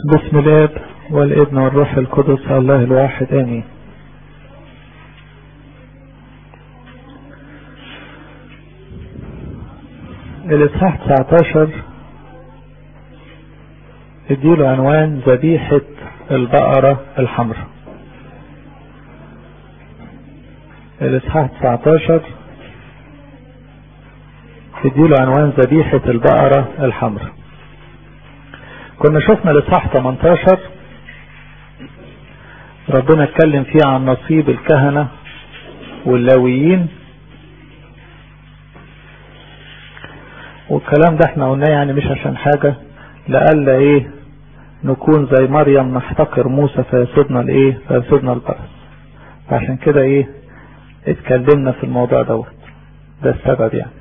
بسم الاب والابن والروح القدس الله الواحد امين الاصحاح 19 اديله عنوان ذبيحة البقرة الحمراء الاصحاح 19 اديله عنوان ذبيحة البقرة الحمراء كنا شفنا الاصحاح 18 ربنا اتكلم فيه عن نصيب الكهنة واللاويين والكلام ده احنا قلناه يعني مش عشان حاجة لألا ايه نكون زي مريم نحتقر موسى فيسودنا الايه فيسودنا البرس فعشان كده ايه اتكلمنا في الموضوع دوت ده السبب يعني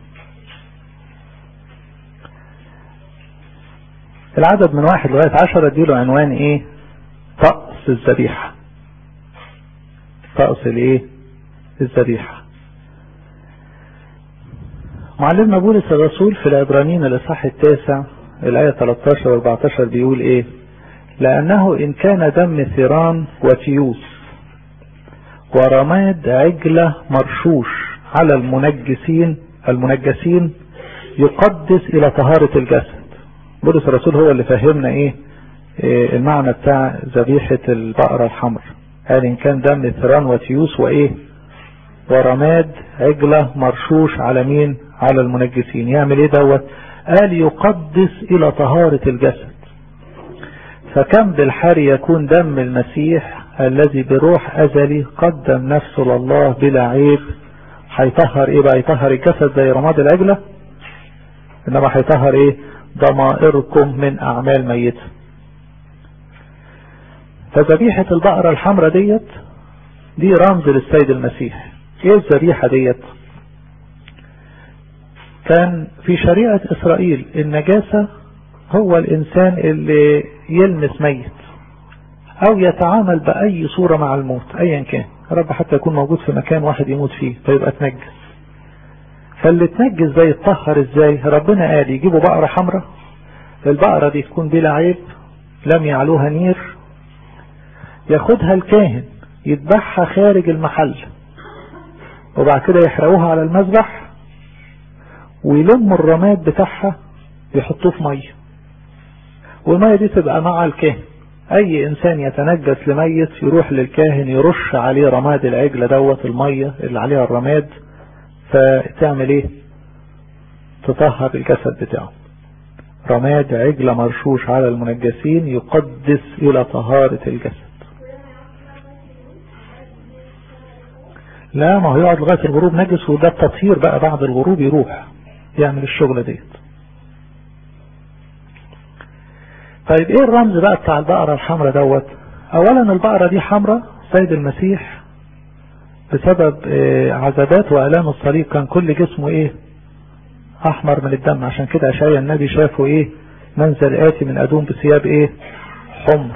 العدد من واحد لغاية عشرة اديله عنوان ايه طقس الذبيحة طقس الايه الذبيحة معلمنا بولس الرسول في العبرانيين الاصحاح التاسع الآية 13 و 14 بيقول ايه لأنه إن كان دم ثيران وتيوس ورماد عجلة مرشوش على المنجسين المنجسين يقدس إلى طهارة الجسد بولس الرسول هو اللي فهمنا ايه, إيه المعنى بتاع ذبيحة البقرة الحمر قال ان كان دم ثيران وتيوس وايه ورماد عجلة مرشوش على مين على المنجسين يعمل ايه دوت قال يقدس الى طهارة الجسد فكم بالحر يكون دم المسيح الذي بروح ازلي قدم نفسه لله بلا عيب هيطهر ايه بقى يطهر الجسد زي رماد العجلة انما هيطهر ايه ضمائركم من اعمال ميتة فذبيحة البقرة الحمراء ديت دي رمز للسيد المسيح ايه الذبيحة ديت كان في شريعة اسرائيل النجاسة هو الانسان اللي يلمس ميت او يتعامل باي صورة مع الموت ايا كان رب حتى يكون موجود في مكان واحد يموت فيه فيبقى تنجس فاللي تنجس ده يتطهر ازاي ربنا قال يجيبوا بقرة حمراء البقرة دي تكون بلا عيب لم يعلوها نير ياخدها الكاهن يذبحها خارج المحل وبعد كده يحرقوها على المذبح ويلموا الرماد بتاعها يحطوه في ميه والميه دي تبقى مع الكاهن اي انسان يتنجس لميت يروح للكاهن يرش عليه رماد العجلة دوت المية اللي عليها الرماد فتعمل ايه تطهر الجسد بتاعه رماد عجلة مرشوش على المنجسين يقدس الى طهارة الجسد لا ما هو يقعد لغاية الغروب نجس وده التطهير بقى بعد الغروب يروح يعمل الشغل ديت طيب ايه الرمز بقى بتاع البقرة الحمراء دوت اولا البقرة دي حمراء سيد المسيح بسبب عذابات والام الصليب كان كل جسمه ايه احمر من الدم عشان كده اشعيا النبي شافه ايه منزل اتي من ادوم بثياب ايه حمر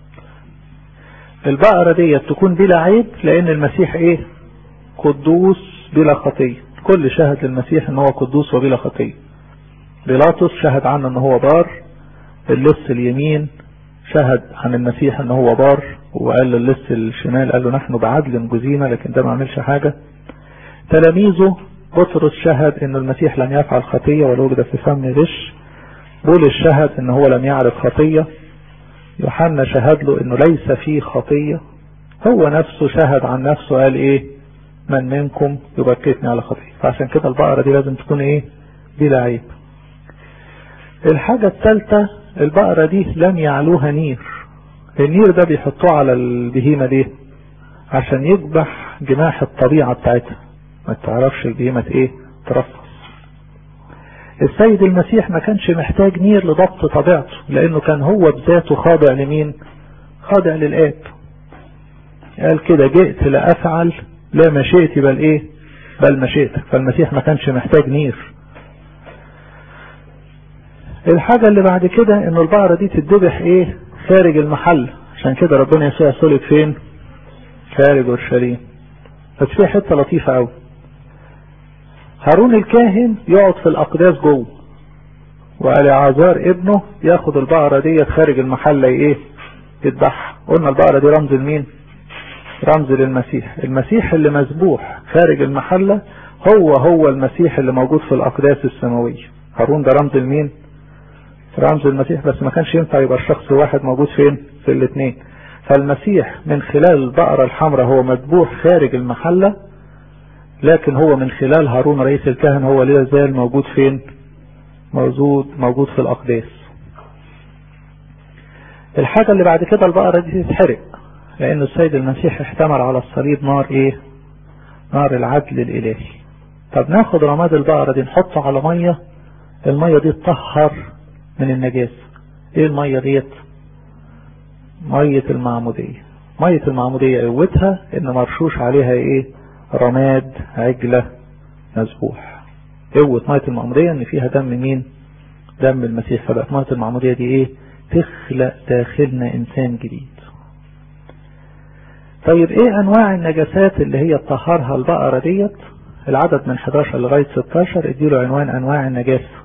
البقرة ديت تكون بلا عيب لان المسيح ايه قدوس بلا خطية كل شهد للمسيح ان هو قدوس وبلا خطية بيلاطس شهد عنه ان هو بار اللص اليمين شهد عن المسيح ان هو بار وقال للص الشمال قال له نحن بعدل جزينا لكن ده ما عملش حاجة تلاميذه بطرس شهد ان المسيح لم يفعل خطية ولا وجد في فم غش بولس شهد ان هو لم يعرف خطية يوحنا شهد له انه ليس فيه خطية هو نفسه شهد عن نفسه قال ايه من منكم يبكتني على خطية فعشان كده البقرة دي لازم تكون ايه بلا عيب الحاجة الثالثة البقرة دي لم يعلوها نير النير ده بيحطوه على البهيمة دي عشان يذبح جناح الطبيعة بتاعتها ما تعرفش البهيمة ايه ترفص السيد المسيح ما كانش محتاج نير لضبط طبيعته لانه كان هو بذاته خاضع لمين خاضع للآب قال كده جئت لأفعل لا مشيئتي بل ايه بل مشيئتك فالمسيح ما كانش محتاج نير الحاجة اللي بعد كده ان البقرة دي تتذبح ايه خارج المحل عشان كده ربنا يسوع صلب فين خارج اورشليم بس في حتة لطيفة قوي هارون الكاهن يقعد في الاقداس جوه وقال عازار ابنه ياخد البقرة ديت خارج المحلة ايه يذبحها قلنا البقرة دي رمز لمين رمز للمسيح المسيح اللي مذبوح خارج المحلة هو هو المسيح اللي موجود في الأقداس السماوية هارون ده رمز لمين رمز المسيح بس ما كانش ينفع يبقى الشخص واحد موجود فين في الاثنين فالمسيح من خلال البقرة الحمراء هو مذبوح خارج المحلة لكن هو من خلال هارون رئيس الكهنة هو لا زال موجود فين موجود موجود في الأقداس الحاجة اللي بعد كده البقرة دي تتحرق لأن السيد المسيح احتمل على الصليب نار ايه نار العدل الإلهي طب ناخد رماد البقرة دي نحطه على مية المية دي تطهر من النجاسة ايه المية ديت مية المعمودية مية المعمودية قوتها ان مرشوش عليها ايه رماد عجلة مذبوح قوة مية المعمودية ان فيها دم مين دم المسيح فبقت مية المعمودية دي ايه تخلق داخلنا انسان جديد طيب ايه انواع النجاسات اللي هي تطهرها البقرة ديت العدد من 11 لغاية 16 اديله عنوان انواع النجاسة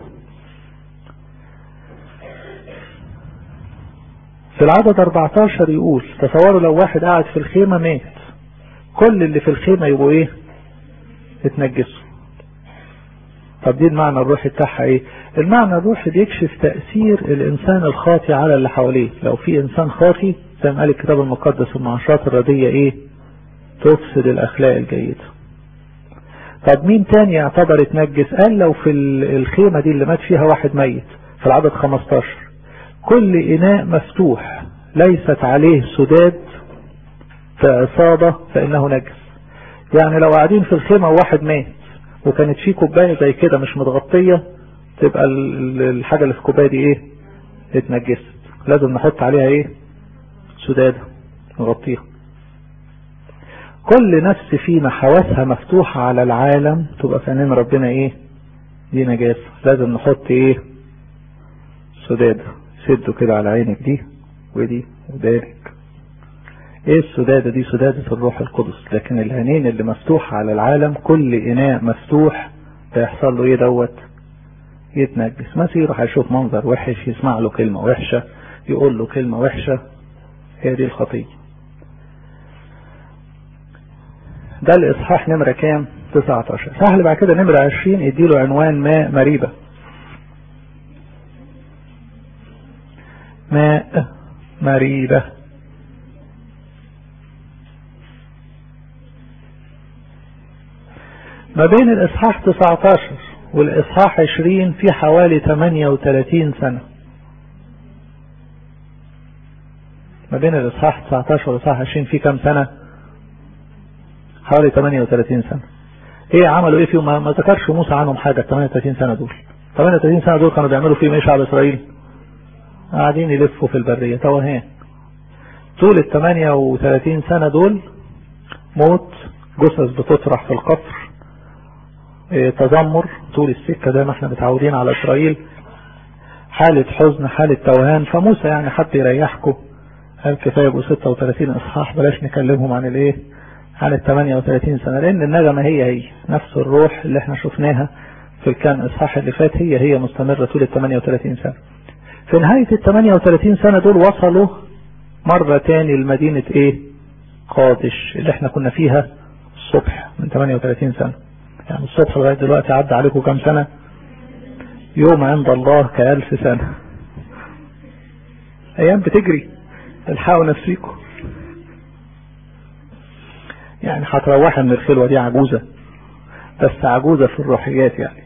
في العدد 14 يقول تصوروا لو واحد قاعد في الخيمة مات كل اللي في الخيمة يبقوا ايه اتنجسوا طب دي المعنى الروحي بتاعها ايه المعنى الروحي بيكشف تأثير الانسان الخاطي على اللي حواليه لو في انسان خاطي زي ما قال الكتاب المقدس المعاشرات الردية ايه تفسد الاخلاق الجيدة طب مين تاني يعتبر اتنجس قال لو في الخيمة دي اللي مات فيها واحد ميت في العدد 15 كل اناء مفتوح ليست عليه سداد كعصابة فانه نجس يعني لو قاعدين في الخيمة وواحد مات وكانت في كوباية زي كده مش متغطية تبقى الحاجة اللي في الكوباية دي ايه اتنجست لازم نحط عليها ايه سدادة نغطيها كل نفس فينا حواسها مفتوحة على العالم تبقى فنان ربنا ايه دي نجاسة لازم نحط ايه سدادة سده كده على عينك دي ودي ودانك ايه السدادة دي سدادة الروح القدس لكن العينين اللي مفتوحة على العالم كل اناء مفتوح هيحصل له ايه دوت يتنجس مسيره هيشوف منظر وحش يسمع له كلمة وحشة يقول له كلمة وحشة هي دي الخطية ده الاصحاح نمرة كام 19 صح اللي بعد كده نمرة 20 اديله عنوان ماء مريبة ماء مريبة ما بين الاصحاح 19 والاصحاح 20 في حوالي 38 سنة ما بين الاصحاح 19 والاصحاح 20 في كام سنة حوالي 38 سنة ايه عملوا ايه فيهم ما ذكرش موسى عنهم حاجة 38 سنة دول 38 سنة دول كانوا بيعملوا فيهم ايه شعب اسرائيل قاعدين يلفوا في البرية توهان طول ال 38 سنة دول موت جثث بتطرح في القصر اه تذمر طول السكة زي ما احنا متعودين على اسرائيل حالة حزن حالة توهان فموسى يعني حد يريحكم قال كفاية يبقوا 36 اصحاح بلاش نكلمهم عن الايه عن ال 38 سنة لان النغمة هي هي نفس الروح اللي احنا شفناها في الكام اصحاح اللي فات هي هي مستمرة طول ال 38 سنة في نهاية ال 38 سنة دول وصلوا مرة تاني لمدينة ايه قادش اللي احنا كنا فيها الصبح من 38 سنة يعني الصبح لغاية دلوقتي عدى عليكم كام سنة يوم عند الله كألف سنة ايام بتجري الحقوا نفسيكم يعني هتروحي من الخلوة دي عجوزة بس عجوزة في الروحيات يعني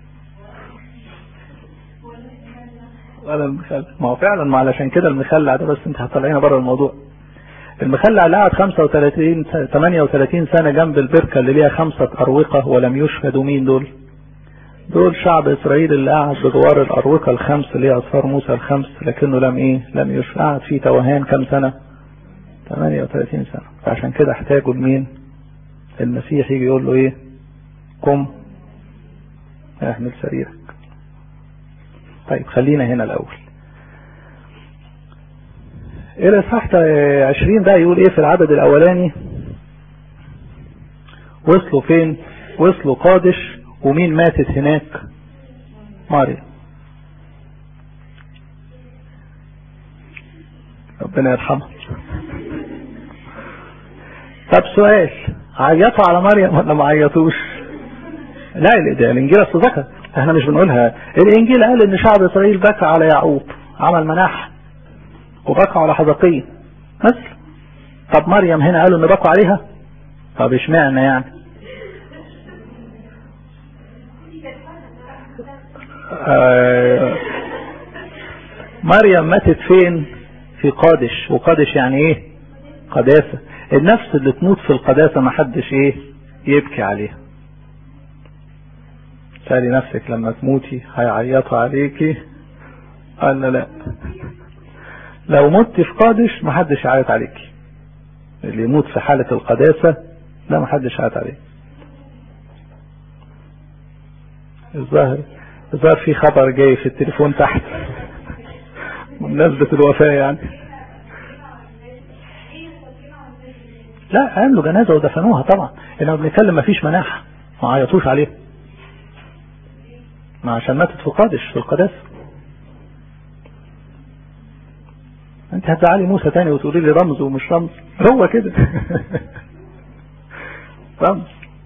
ولا المخلع ما هو فعلا ما علشان كده المخلع ده بس انت هتطلعينا بره الموضوع المخلع اللي قعد 35 38 سنة جنب البركة اللي ليها خمسة أروقة ولم يشهدوا مين دول دول شعب إسرائيل اللي قعد بجوار الأروقة الخمس اللي هي أصفار موسى الخمس لكنه لم إيه لم يشهد قعد في توهان كم سنة 38 سنة فعشان كده احتاجوا لمين المسيح يجي يقول له ايه قم احمل سريرك طيب خلينا هنا الاول الاصحاح 20 بقى يقول ايه في العدد الاولاني وصلوا فين وصلوا قادش ومين ماتت هناك ماريا ربنا يرحمه طب سؤال عيطوا على مريم ولا ما عيطوش لا ده الانجيل اصل ذكر احنا مش بنقولها الانجيل قال ان شعب اسرائيل بكى على يعقوب عمل مناح وبكى على حزقية مثل طب مريم هنا قالوا ان بكوا عليها طب اشمعنى يعني آه مريم ماتت فين في قادش وقادش يعني ايه قداسة النفس اللي تموت في القداسة ما حدش ايه يبكي عليها سألي نفسك لما تموتي هيعيطوا عليكي قال لا لو مت في قادش ما حدش يعيط عليكي اللي يموت في حالة القداسة لا ما حدش يعيط عليه الظاهر الظاهر في خبر جاي في التليفون تحت بمناسبة الوفاة يعني لا عملوا جنازة ودفنوها طبعا انه بنتكلم مفيش مناحة ما عيطوش عليه ما عشان ماتت في قادش في القداسة انت هتزعلي موسى تاني وتقولي لي رمز ومش رمز هو كده رمز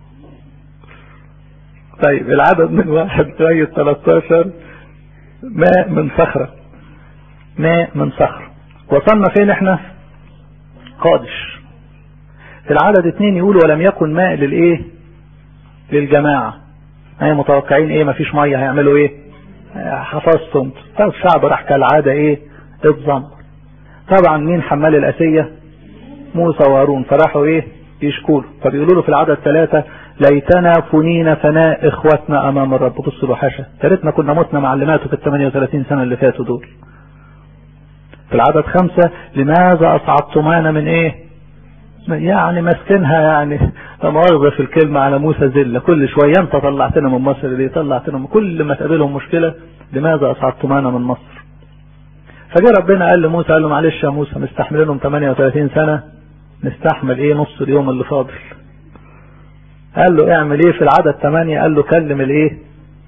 طيب العدد من واحد لغاية 13 ماء من صخرة ماء من صخرة وصلنا فين احنا قادش العدد اتنين يقول ولم يكن ماء للايه للجماعة هي متوقعين ايه مفيش مية هيعملوا ايه حفظتم طب الشعب راح كالعادة ايه اتزمر طبعا مين حمال الاسية موسى وهارون فراحوا ايه يشكوا له فبيقولوا له في العدد ثلاثة ليتنا فنينا فناء اخوتنا امام الرب بصوا له حاشا يا ريتنا كنا متنا معلماته في ال 38 سنة اللي فاتوا دول في العدد خمسة لماذا اصعدتمانا من ايه يعني مسكنها يعني مؤاخذة في الكلمة على موسى زلة كل شوية انت طلعتنا من مصر ليه طلعتنا من كل ما تقابلهم مشكلة لماذا اصعدتمانا من مصر فجاء ربنا قال لموسى قال له معلش يا موسى مستحملينهم 38 سنة نستحمل ايه نص اليوم اللي فاضل قال له اعمل ايه في العدد 8 قال له كلم الايه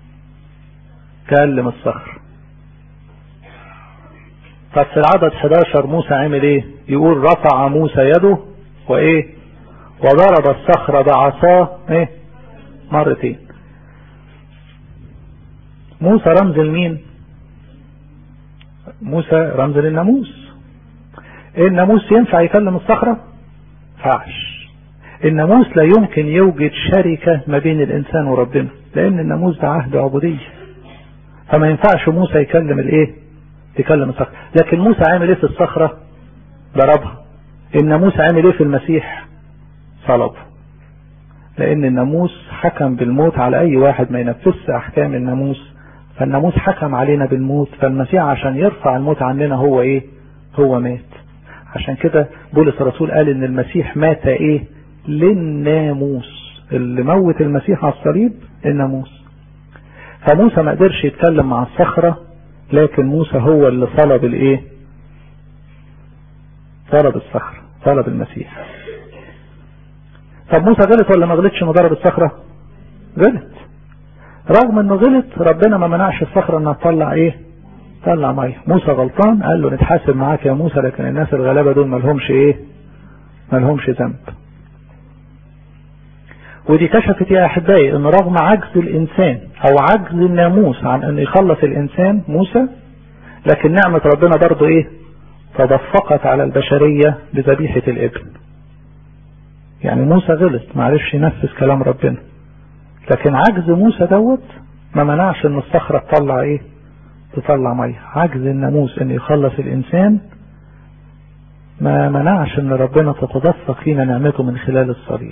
كلم الصخر طب في العدد 11 موسى عمل ايه يقول رفع موسى يده وايه وضرب الصخرة بعصاه ايه مرتين موسى رمز لمين موسى رمز للناموس الناموس ينفع يكلم الصخرة فعش الناموس لا يمكن يوجد شركة ما بين الانسان وربنا لان الناموس ده عهد عبودية فما ينفعش موسى يكلم الايه يكلم الصخرة لكن موسى عامل ايه في الصخرة ضربها الناموس عامل ايه في المسيح صلبه لان الناموس حكم بالموت على اي واحد ما ينفذش احكام الناموس فالناموس حكم علينا بالموت فالمسيح عشان يرفع الموت عننا هو ايه هو مات عشان كده بولس الرسول قال ان المسيح مات ايه للناموس اللي موت المسيح على الصليب الناموس فموسى ما قدرش يتكلم مع الصخرة لكن موسى هو اللي صلب الايه صلب الصخرة صلب المسيح طب موسى غلط ولا ما غلطش انه ضرب الصخرة غلط رغم انه غلط ربنا ما منعش الصخرة انها تطلع ايه طلع ميه موسى غلطان قال له نتحاسب معاك يا موسى لكن الناس الغلابة دول مالهمش ايه مالهمش ذنب ودي كشفت يا احبائي ان رغم عجز الانسان او عجز الناموس عن ان يخلص الانسان موسى لكن نعمة ربنا برضو ايه تدفقت على البشرية بذبيحة الابن يعني موسى غلط معرفش ينفذ كلام ربنا لكن عجز موسى دوت ما منعش ان الصخرة تطلع ايه تطلع مية عجز الناموس ان يخلص الانسان ما منعش ان ربنا تتدفق فينا نعمته من خلال الصليب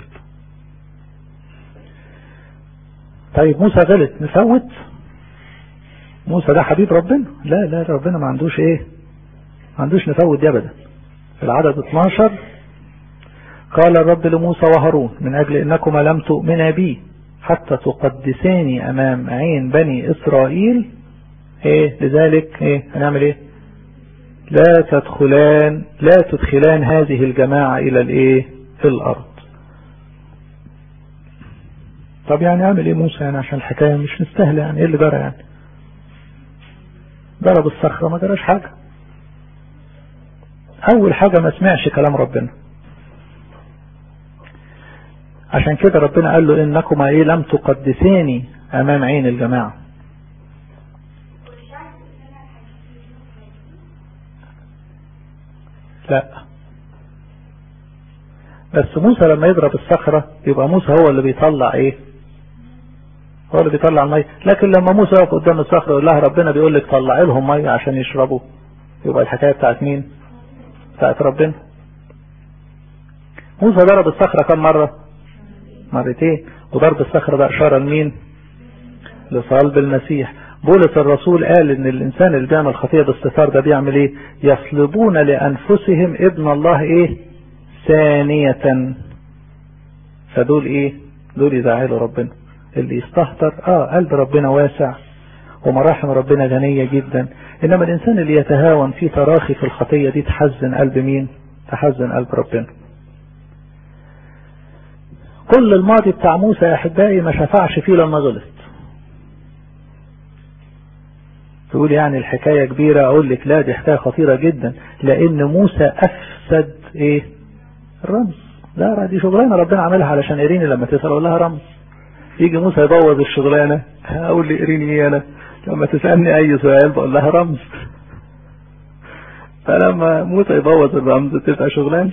طيب موسى غلط نفوت موسى ده حبيب ربنا لا لا ربنا ما عندوش ايه ما عندوش نفوت دي ابدا في العدد 12 قال الرب لموسى وهارون من اجل انكما لم تؤمنا بي حتى تقدساني امام عين بني اسرائيل ايه لذلك ايه هنعمل ايه لا تدخلان لا تدخلان هذه الجماعة الى الايه في الارض طب يعني اعمل ايه موسى يعني عشان الحكاية مش مستاهلة يعني ايه اللي جرى يعني ضرب الصخرة ما جراش حاجة اول حاجة ما سمعش كلام ربنا عشان كده ربنا قال له انكما ايه لم تقدساني امام عين الجماعة لا بس موسى لما يضرب الصخرة يبقى موسى هو اللي بيطلع ايه هو اللي بيطلع المية لكن لما موسى يقف قدام الصخرة يقول لها ربنا بيقول لك طلعي لهم مية عشان يشربوا يبقى الحكاية بتاعت مين بتاعت ربنا موسى ضرب الصخرة كم مرة مرتين وضرب الصخرة ده اشارة لمين لصلب المسيح بولس الرسول قال ان الانسان اللي بيعمل خطيئة باستثار ده بيعمل ايه يصلبون لانفسهم ابن الله ايه ثانية فدول ايه دول يزعلوا ربنا اللي يستهتر اه قلب ربنا واسع ومراحم ربنا غنية جدا انما الانسان اللي يتهاون في تراخي في الخطية دي تحزن قلب مين تحزن قلب ربنا كل الماضي بتاع موسى يا احبائي ما شفعش فيه لما غلط تقول يعني الحكاية كبيرة اقول لك لا دي حكاية خطيرة جدا لان موسى افسد ايه الرمز لا دي شغلانة ربنا عملها علشان اريني لما تسأل اقول لها رمز يجي موسى يبوظ الشغلانة اقول لي اريني ايه انا لما تسألني اي سؤال بقول لها رمز فلما موسى يبوظ الرمز تبقى شغلانة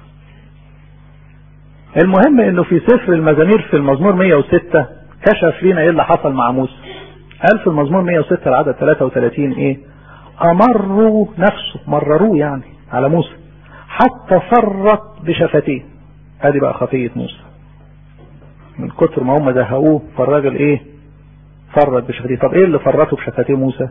المهم انه في سفر المزامير في المزمور 106 كشف لنا ايه اللي حصل مع موسى قال في المزمور 106 العدد 33 ايه امروا نفسه مرروه يعني على موسى حتى فرط بشفتيه ادي بقى خطية موسى من كتر ما هم زهقوه فالراجل ايه فرط بشفتيه طب ايه اللي فرطه بشفتيه موسى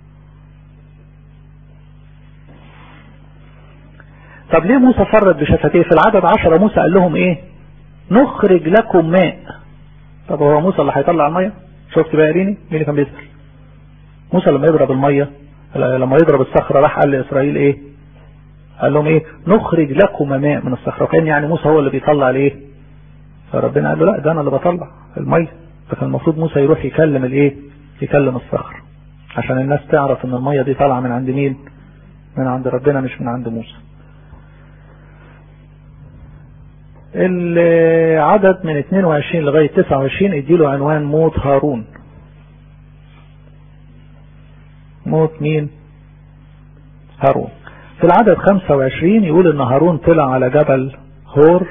طب ليه موسى فرط بشفتيه في العدد عشرة موسى قال لهم ايه نخرج لكم ماء طب هو موسى اللي هيطلع المية شفت بقى ريني مين اللي كان بيسأل موسى لما يضرب المية لما يضرب الصخرة راح قال لإسرائيل ايه قال لهم ايه نخرج لكم ماء من الصخرة وكان يعني موسى هو اللي بيطلع الايه فربنا قال له لا ده انا اللي بطلع المية فكان المفروض موسى يروح يكلم الايه يكلم الصخر عشان الناس تعرف ان المية دي طالعة من عند مين من عند ربنا مش من عند موسى العدد من 22 لغاية 29 اديله عنوان موت هارون موت مين هارون في العدد 25 يقول ان هارون طلع على جبل هور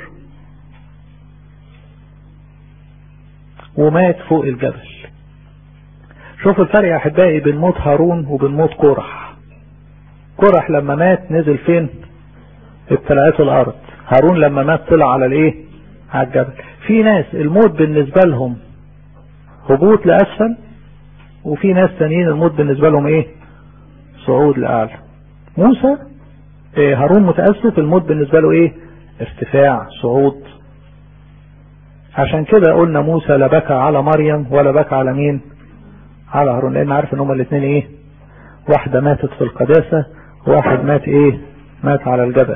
ومات فوق الجبل شوفوا الفرق يا احبائي بين موت هارون وبين موت كورح كورح لما مات نزل فين ابتلعت الارض هارون لما مات طلع على الايه على الجبل في ناس الموت بالنسبة لهم هبوط لأسفل وفي ناس تانيين الموت بالنسبة لهم ايه صعود لأعلى موسى إيه هارون متأسف الموت بالنسبة له ايه ارتفاع صعود عشان كده قلنا موسى لا بكى على مريم ولا بكى على مين على هارون لان عارف ان هما الاثنين ايه واحدة ماتت في القداسة واحد مات ايه مات على الجبل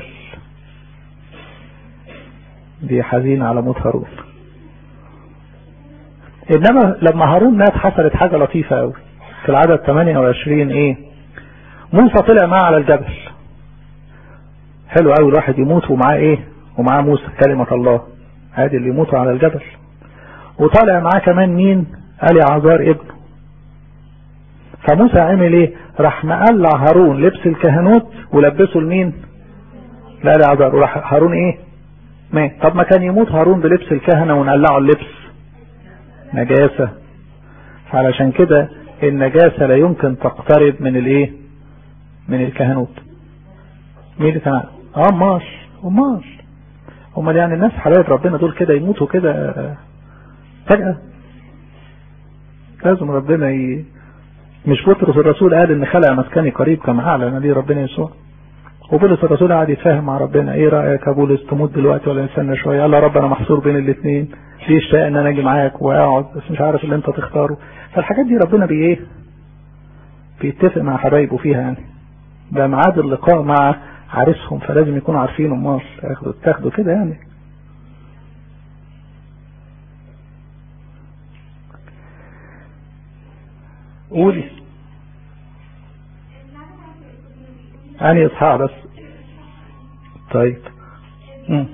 دي حزين على موت هارون انما لما هارون مات حصلت حاجة لطيفة قوي في العدد 28 ايه موسى طلع معاه على الجبل حلو قوي الواحد يموت ومعاه ايه ومعاه موسى كلمة الله هادي اللي يموتوا على الجبل وطالع معاه كمان مين قال عذار ابنه فموسى عمل ايه راح مقلع هارون لبس الكهنوت ولبسه لمين لا لا عذار وراح هارون ايه مات طب ما كان يموت هارون بلبس الكهنة ونقلعه اللبس نجاسة فعلشان كده النجاسة لا يمكن تقترب من الايه من الكهنوت مين اللي كان اه ماش وماش امال يعني الناس حبايب ربنا دول كده يموتوا كده فجأة لازم ربنا ي... مش بطرس الرسول قال ان خلع مسكني قريب كما اعلن لي ربنا يسوع وبولس الرسول قاعد يتفاهم مع ربنا ايه رايك يا بولس تموت دلوقتي ولا نستنى شويه قال يا رب انا محصور بين الاثنين ليه اشتاق ان انا اجي معاك واقعد بس مش عارف اللي انت تختاره فالحاجات دي ربنا بي ايه بيتفق مع حبايبه فيها يعني ده ميعاد اللقاء مع عارسهم فلازم يكونوا عارفين امال تاخدوا تاخدوا كده يعني قولي أني إصحاح بس طيب مم.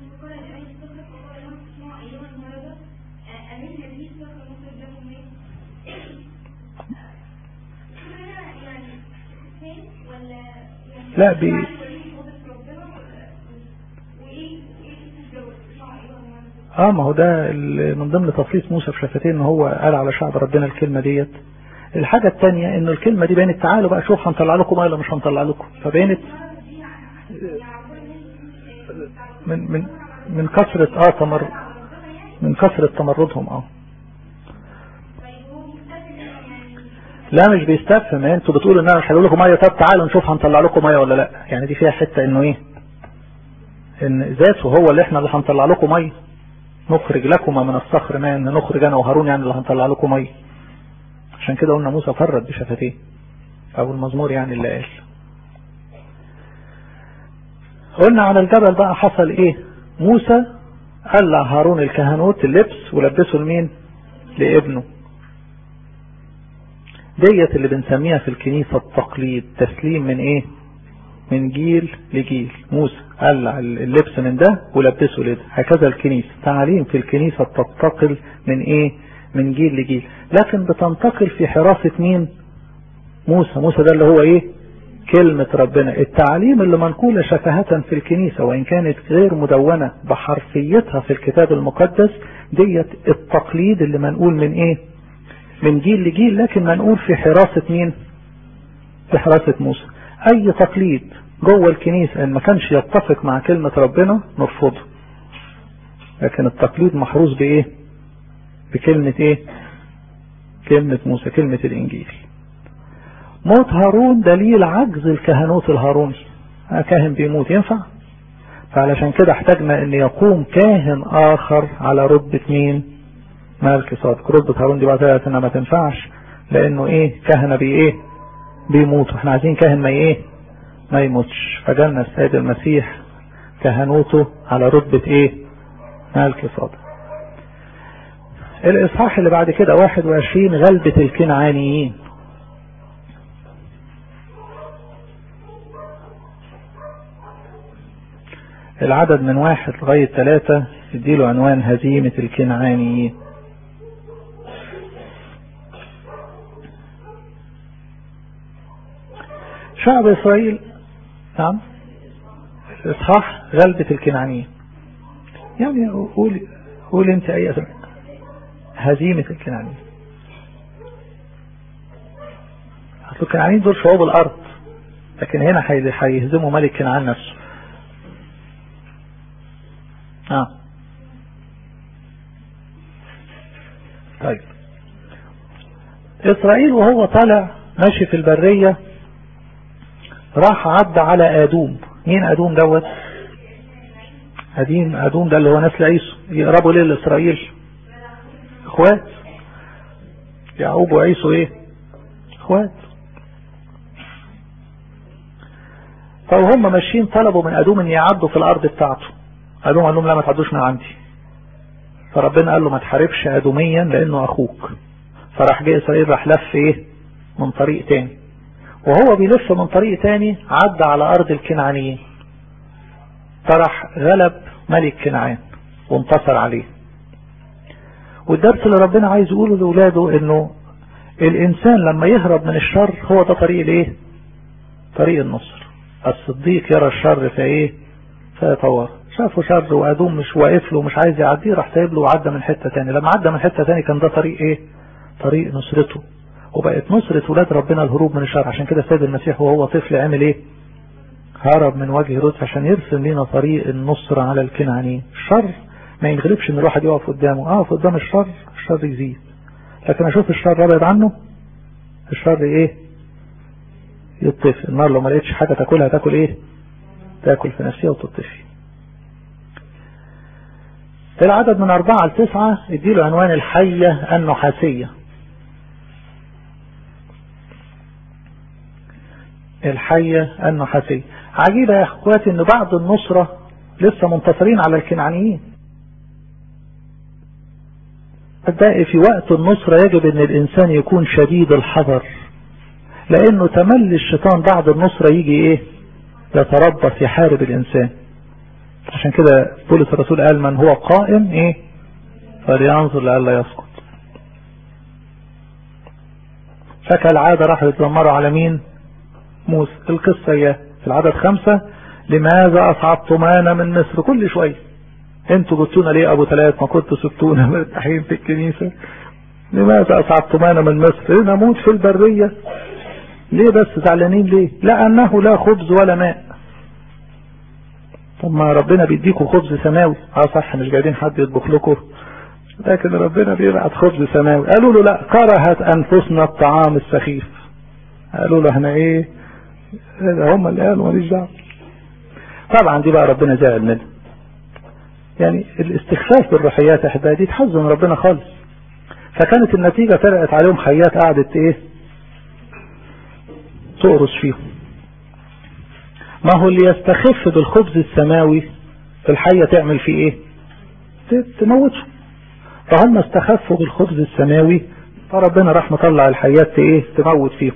لا بي اه ما هو ده من ضمن تفليس موسى في شفتين ان هو قال على شعب ربنا الكلمة ديت الحاجة الثانية انه الكلمة دي بانت تعالوا بقى شوف هنطلع لكم ولا مش هنطلع لكم فبانت من من من كثرة اه تمر من كثرة تمردهم اه لا مش بيستفهم يعني انتوا بتقولوا ان انا مش هقول لكم ميه طب تعالوا نشوف هنطلع لكم ميه ولا لا يعني دي فيها حته انه ايه ان ذاته هو اللي احنا اللي هنطلع لكم ميه نخرج لكم من الصخر ماء نخرج انا وهارون يعني اللي هنطلع لكم ميه عشان كده قلنا موسى فرد بشفتيه او المزمور يعني اللي قال قلنا على الجبل بقى حصل ايه موسى قلع هارون الكهنوت اللبس ولبسه لمين لابنه ديت اللي بنسميها في الكنيسة التقليد تسليم من ايه من جيل لجيل موسى قلع اللبس من ده ولبسه لده هكذا الكنيسة تعليم في الكنيسة تنتقل من ايه من جيل لجيل لكن بتنتقل في حراسة مين موسى موسى ده اللي هو ايه كلمة ربنا التعليم اللي منقولة شفهة في الكنيسة وإن كانت غير مدونة بحرفيتها في الكتاب المقدس ديت التقليد اللي منقول من ايه من جيل لجيل لكن منقول في حراسة مين في حراسة موسى اي تقليد جوه الكنيسة ان ما كانش يتفق مع كلمة ربنا نرفضه لكن التقليد محروس بايه بكلمة ايه كلمة موسى كلمة الانجيل موت هارون دليل عجز الكهنوت الهاروني كاهن بيموت ينفع فعلشان كده احتاجنا ان يقوم كاهن اخر على رتبة مين مالك صادق رتبة هارون دي بقى انها ما تنفعش لانه ايه كهنة بي ايه بيموت واحنا عايزين كاهن ما ايه ما يموتش فجالنا السيد المسيح كهنوته على رتبة ايه مالك صادق الاصحاح اللي بعد كده 21 غلبة الكنعانيين العدد من واحد لغاية ثلاثة يديله عنوان هزيمة الكنعانيين شعب إسرائيل نعم إصحاح غلبة الكنعانيين يعني قول قول انت اي اسم هزيمة الكنعانيين اصل الكنعانيين دول شعوب الارض لكن هنا هيهزموا ملك كنعان نفسه اه طيب اسرائيل وهو طالع ماشي في البرية راح عدى على ادوم مين ادوم دوت اديم ادوم ده اللي هو نسل عيسو يقربوا ليه لاسرائيل اخوات يعقوب وعيسو ايه اخوات فهم ماشيين طلبوا من ادوم ان يعدوا في الارض بتاعته ادوم قال لهم لا ما تعدوش من عندي فربنا قال له ما تحاربش ادوميا لانه اخوك فراح جه اسرائيل راح لف ايه من طريق تاني وهو بيلف من طريق تاني عدى على ارض الكنعانيين فراح غلب ملك كنعان وانتصر عليه والدرس اللي ربنا عايز يقوله لأولاده انه الانسان لما يهرب من الشر هو ده طريق الايه طريق النصر الصديق يرى الشر فايه فيتوارى شافه شر وادوم مش واقف له مش عايز يعديه راح سايب له وعدى من حته تاني لما عدى من حته تاني كان ده طريق ايه طريق نصرته وبقت نصرة ولاد ربنا الهروب من الشر عشان كده السيد المسيح وهو طفل عمل ايه هرب من وجه هيرودس عشان يرسم لنا طريق النصر على الكنعانيين الشر ما ينغلبش ان الواحد يقف قدامه اقف قدام الشر الشر يزيد لكن اشوف الشر ابعد عنه الشر ايه يطفي النار لو ما لقيتش حاجة تاكلها تاكل ايه تاكل في نفسها وتطفي العدد من أربعة لتسعة اديله عنوان الحية النحاسية الحية النحاسية عجيبة يا اخواتي ان بعد النصرة لسه منتصرين على الكنعانيين صدقني في وقت النصرة يجب ان الانسان يكون شديد الحذر لانه تملي الشيطان بعد النصرة يجي ايه يتربص يحارب الانسان عشان كده بولس الرسول قال من هو قائم ايه فلينظر لألا يسقط فكالعادة راحوا يتذمروا على مين موسى القصة ايه في العدد خمسة لماذا أصعدتمانا من مصر كل شوية انتوا جبتونا ليه ابو ثلاث ما كنتوا سبتونا مرتاحين في الكنيسة لماذا أصعدتمانا من مصر نموت في البرية ليه بس زعلانين ليه لأنه لا خبز ولا ماء طب ما ربنا بيديكوا خبز سماوي اه صح مش جايبين حد يطبخ لكم لكن ربنا بيبعت خبز سماوي قالوا له لا كرهت انفسنا الطعام السخيف قالوا له احنا ايه هم اللي قالوا ماليش دعوه طبعا دي بقى ربنا زعل منها يعني الاستخفاف بالروحيات يا احبائي دي تحزن ربنا خالص فكانت النتيجة طلعت عليهم حيات قعدت ايه تقرص فيهم ما هو اللي يستخف بالخبز السماوي في الحية تعمل فيه ايه تموته فهم استخفوا بالخبز السماوي فربنا راح مطلع الحيات ايه تموت فيهم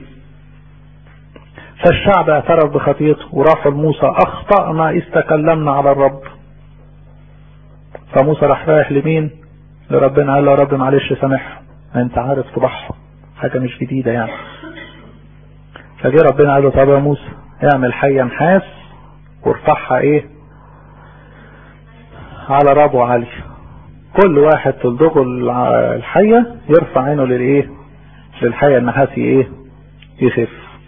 فالشعب اعترف بخطيته وراحوا لموسى اخطأنا اذ تكلمنا على الرب فموسى راح رايح لمين لربنا قال له يا رب معلش سامحهم انت عارف طبعهم حاجة مش جديدة يعني فجي ربنا قال له طب يا موسى اعمل حية نحاس وارفعها ايه على ربو عالي كل واحد تلدغه الحية يرفع عينه للايه للحية النحاسي ايه يخف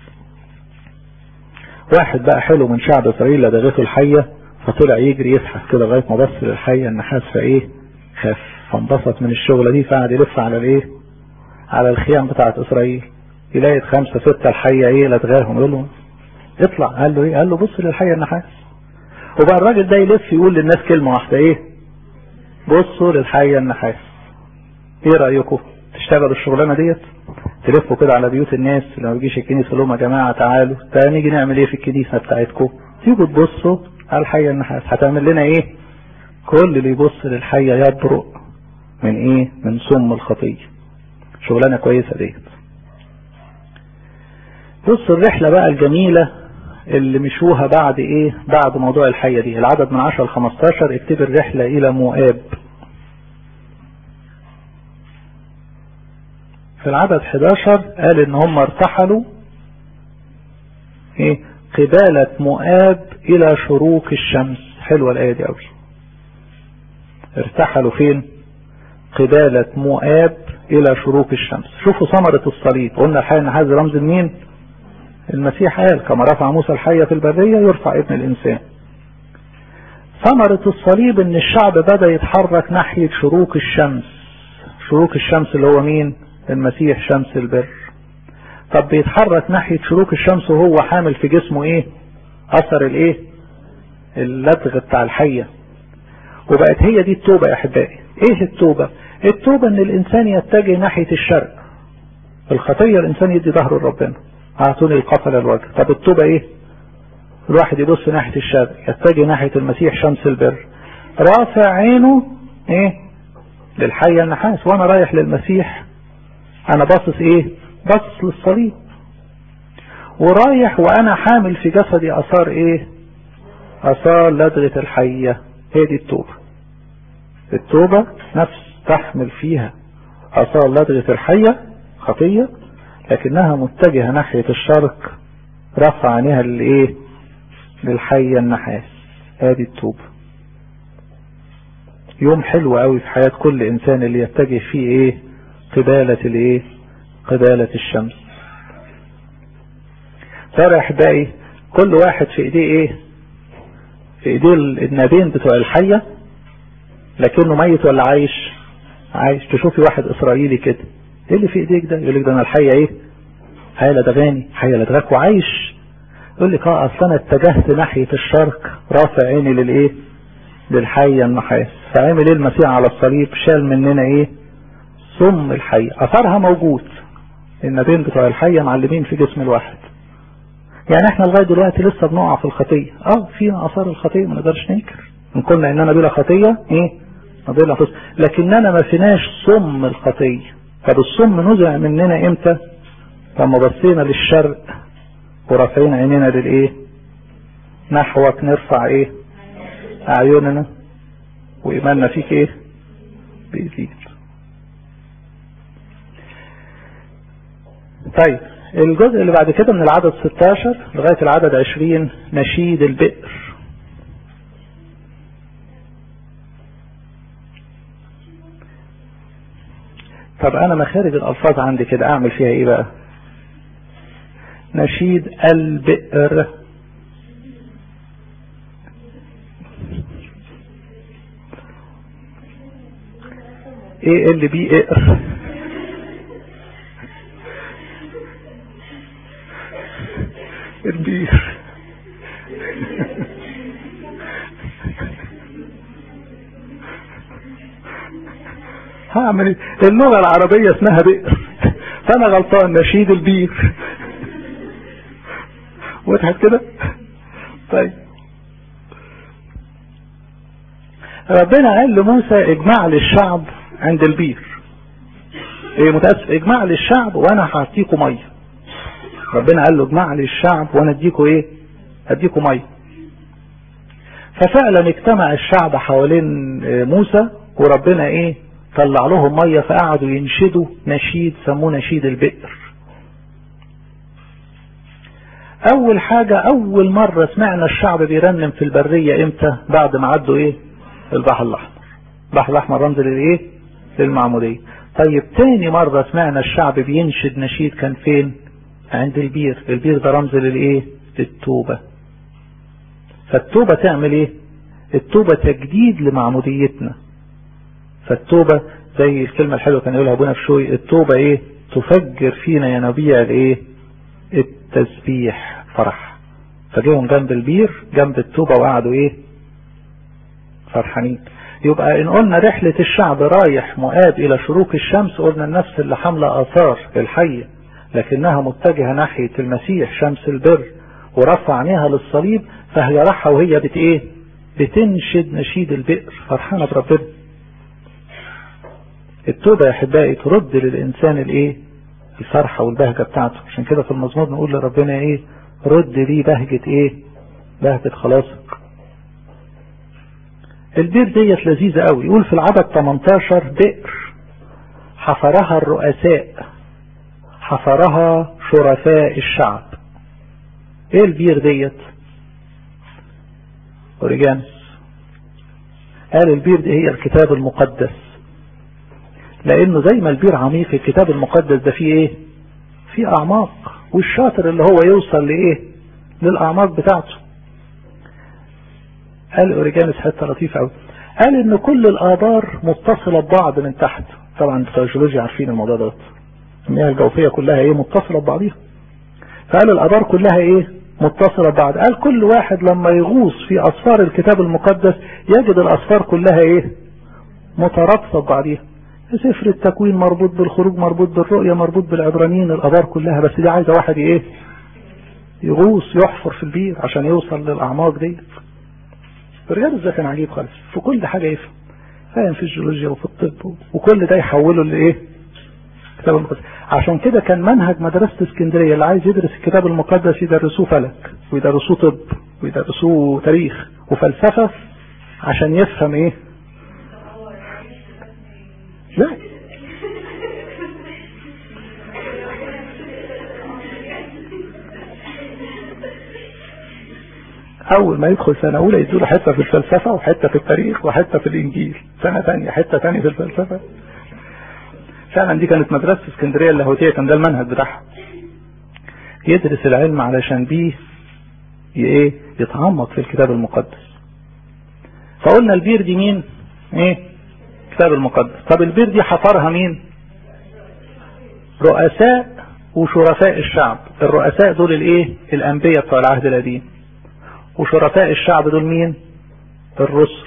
واحد بقى حلو من شعب اسرائيل لدغته الحية فطلع يجري يزحف كده لغاية ما بص للحية النحاس فايه خاف فانبسط من الشغلة دي فقعد يلف على الايه على الخيام بتاعت اسرائيل يلاقي خمسة ستة الحية ايه لدغاهم يقول له اطلع قال له ايه قال له بص للحية النحاس وبقى الراجل ده يلف يقول للناس كلمة واحدة ايه بصوا للحية النحاس ايه رأيكم تشتغلوا الشغلانة ديت تلفوا كده على بيوت الناس لما ما بيجيش الكنيسة لهم يا جماعة تعالوا تعالوا نيجي نعمل ايه في الكنيسة بتاعتكم تيجوا تبصوا على الحية النحاس هتعمل لنا ايه كل اللي يبص للحية يبرق من ايه من سم الخطية شغلانة كويسة ديت بص الرحلة بقى الجميلة اللي مشوها بعد ايه بعد موضوع الحية دي العدد من 10 ل 15 اكتب الرحلة الى مؤاب في العدد 11 قال ان هم ارتحلوا ايه قبالة مؤاب الى شروق الشمس حلوة الاية دي قوي ارتحلوا فين قبالة مؤاب الى شروق الشمس شوفوا ثمرة الصليب قلنا الحية ان هذا رمز مين المسيح قال كما رفع موسى الحية في البرية يرفع ابن الانسان ثمرة الصليب ان الشعب بدأ يتحرك ناحية شروق الشمس شروق الشمس اللي هو مين المسيح شمس البر طب بيتحرك ناحية شروق الشمس وهو حامل في جسمه ايه اثر الايه اللدغ بتاع الحية وبقت هي دي التوبة يا احبائي ايه التوبة التوبة ان الانسان يتجه ناحية الشرق الخطية الانسان يدي ظهره لربنا اعطوني القفل الوجه طب التوبة ايه الواحد يبص ناحية الشرق يتجه ناحية المسيح شمس البر رافع عينه ايه للحية النحاس وانا رايح للمسيح انا باصص ايه باصص للصليب ورايح وانا حامل في جسدي اثار ايه اثار لدغة الحية هي دي التوبة التوبة نفس تحمل فيها اثار لدغة الحية خطية لكنها متجهة ناحية الشرق رفع عينيها للايه للحية النحاس هذه التوبة يوم حلو قوي في حياة كل انسان اللي يتجه فيه ايه قبالة الايه قبالة الشمس ترى احبائي كل واحد في ايديه ايه في ايديه النابين بتوع الحية لكنه ميت ولا عايش عايش تشوفي واحد اسرائيلي كده ايه اللي في ايديك ده يقول لك ده انا الحية ايه حية لدغاني حية لدغاك وعايش يقول لك اه اصل انا اتجهت ناحية الشرق رافع عيني للايه للحية النحاس فعمل ايه المسيح على الصليب شال مننا ايه سم الحية اثرها موجود النبين بتوع الحية معلمين في جسم الواحد يعني احنا لغاية دلوقتي لسه بنقع في الخطية اه فينا اثار الخطية ما نقدرش ننكر ان قلنا اننا بلا خطية ايه بلا خطية لكننا ما فيناش سم الخطية طب السم نزع مننا امتى لما بصينا للشرق ورافعين عينينا للايه نحوك نرفع ايه اعيننا وايماننا فيك ايه بيزيد طيب الجزء اللي بعد كده من العدد 16 لغاية العدد 20 نشيد البئر طب انا مخارج الالفاظ عندي كده اعمل فيها ايه بقى نشيد البئر ايه اللي بيقر البير هعمل ايه اللغة العربية اسمها بئر فانا غلطان نشيد البير وضحت كده طيب ربنا قال لموسى اجمع للشعب عند البير ايه متأسف اجمع للشعب وانا هعطيكم ميه ربنا قال له اجمع للشعب وانا اديكم ايه اديكم ميه ففعلا اجتمع الشعب حوالين موسى وربنا ايه طلع لهم ميه فقعدوا ينشدوا نشيد سموه نشيد البئر اول حاجة اول مرة سمعنا الشعب بيرنم في البرية امتى بعد ما عدوا ايه البحر الاحمر البحر الاحمر رمز للايه للمعمودية طيب تاني مرة سمعنا الشعب بينشد نشيد كان فين عند البير البير ده رمز للايه للتوبة فالتوبة تعمل ايه التوبة تجديد لمعموديتنا فالتوبة زي الكلمة الحلوة كان يقولها ابونا في شوي التوبة ايه تفجر فينا ينابيع الايه التسبيح فرح فجيهم جنب البير جنب التوبة وقعدوا ايه فرحانين يبقى ان قلنا رحلة الشعب رايح مؤاب الى شروق الشمس قلنا النفس اللي حاملة اثار الحية لكنها متجهة ناحية المسيح شمس البر ورفع عينيها للصليب فهي راحة وهي بت ايه بتنشد نشيد البئر فرحانة بربنا التوبة يا احبائي ترد للانسان الايه الفرحة والبهجة بتاعته عشان كده في المزمور نقول لربنا ايه رد لي بهجة ايه بهجة خلاصك البير ديت لذيذة قوي يقول في العدد 18 بئر حفرها الرؤساء حفرها شرفاء الشعب ايه البير ديت اوريجانس قال البير دي هي الكتاب المقدس لانه زي ما البير عميق الكتاب المقدس ده فيه ايه فيه اعماق والشاطر اللي هو يوصل لايه للاعماق بتاعته قال اوريجانس حته لطيفه قوي قال ان كل الابار متصله ببعض من تحت طبعا بتوع الجيولوجيا عارفين الموضوع ده المياه الجوفيه كلها ايه متصله ببعضيها فقال الابار كلها ايه متصله ببعض قال كل واحد لما يغوص في اسفار الكتاب المقدس يجد الاسفار كلها ايه مترابطه ببعضيها سفر التكوين مربوط بالخروج مربوط بالرؤية مربوط بالعبرانيين الابار كلها بس دي عايزه واحد ايه يغوص يحفر في البير عشان يوصل للاعماق دي الرجال ازاي كان عجيب خالص في كل حاجه يفهم فاهم في الجيولوجيا وفي الطب وكل ده يحوله لايه الكتاب المقدس عشان كده كان منهج مدرسة اسكندرية اللي عايز يدرس الكتاب المقدس يدرسوه فلك ويدرسوه طب ويدرسوه تاريخ وفلسفة عشان يفهم ايه لا اول ما يدخل سنة اولى يدوله حتة في الفلسفة وحتة في التاريخ وحتة في الانجيل سنة تانية حتة تانية في الفلسفة فعلا دي كانت مدرسة اسكندرية اللاهوتية كان ده المنهج بتاعها يدرس العلم علشان بيه ايه يتعمق في الكتاب المقدس فقلنا البير دي مين ايه الكتاب المقدس طب البير دي حفرها مين رؤساء وشرفاء الشعب الرؤساء دول الايه الانبياء بتوع العهد القديم وشرفاء الشعب دول مين الرسل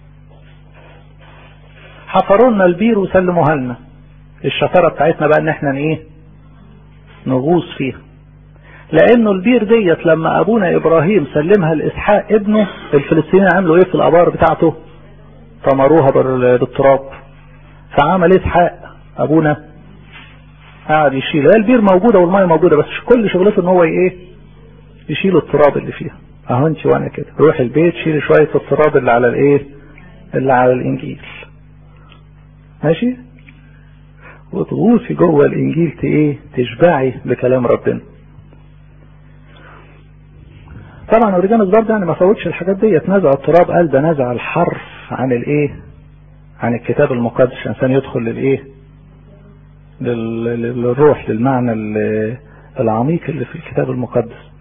حفروا لنا البير وسلموها لنا الشطارة بتاعتنا بقى ان احنا ايه نغوص فيها لانه البير ديت لما ابونا ابراهيم سلمها لاسحاق ابنه الفلسطينيين عملوا ايه في الابار بتاعته طمروها بالتراب فعمل اسحاق ابونا قاعد يشيل هي البير موجودة والمية موجودة بس كل شغلته ان هو ايه يشيل التراب اللي فيها اهو انت وانا كده روح البيت شيل شوية التراب اللي على الايه اللي على الانجيل ماشي وتغوصي جوه الانجيل ايه تشبعي بكلام ربنا طبعا اوريجانوس برضه يعني ما فوتش الحاجات دي نزع التراب قال ده نزع الحرف عن الايه عن الكتاب المقدس عشان الانسان يدخل للايه للروح للمعنى العميق اللي في الكتاب المقدس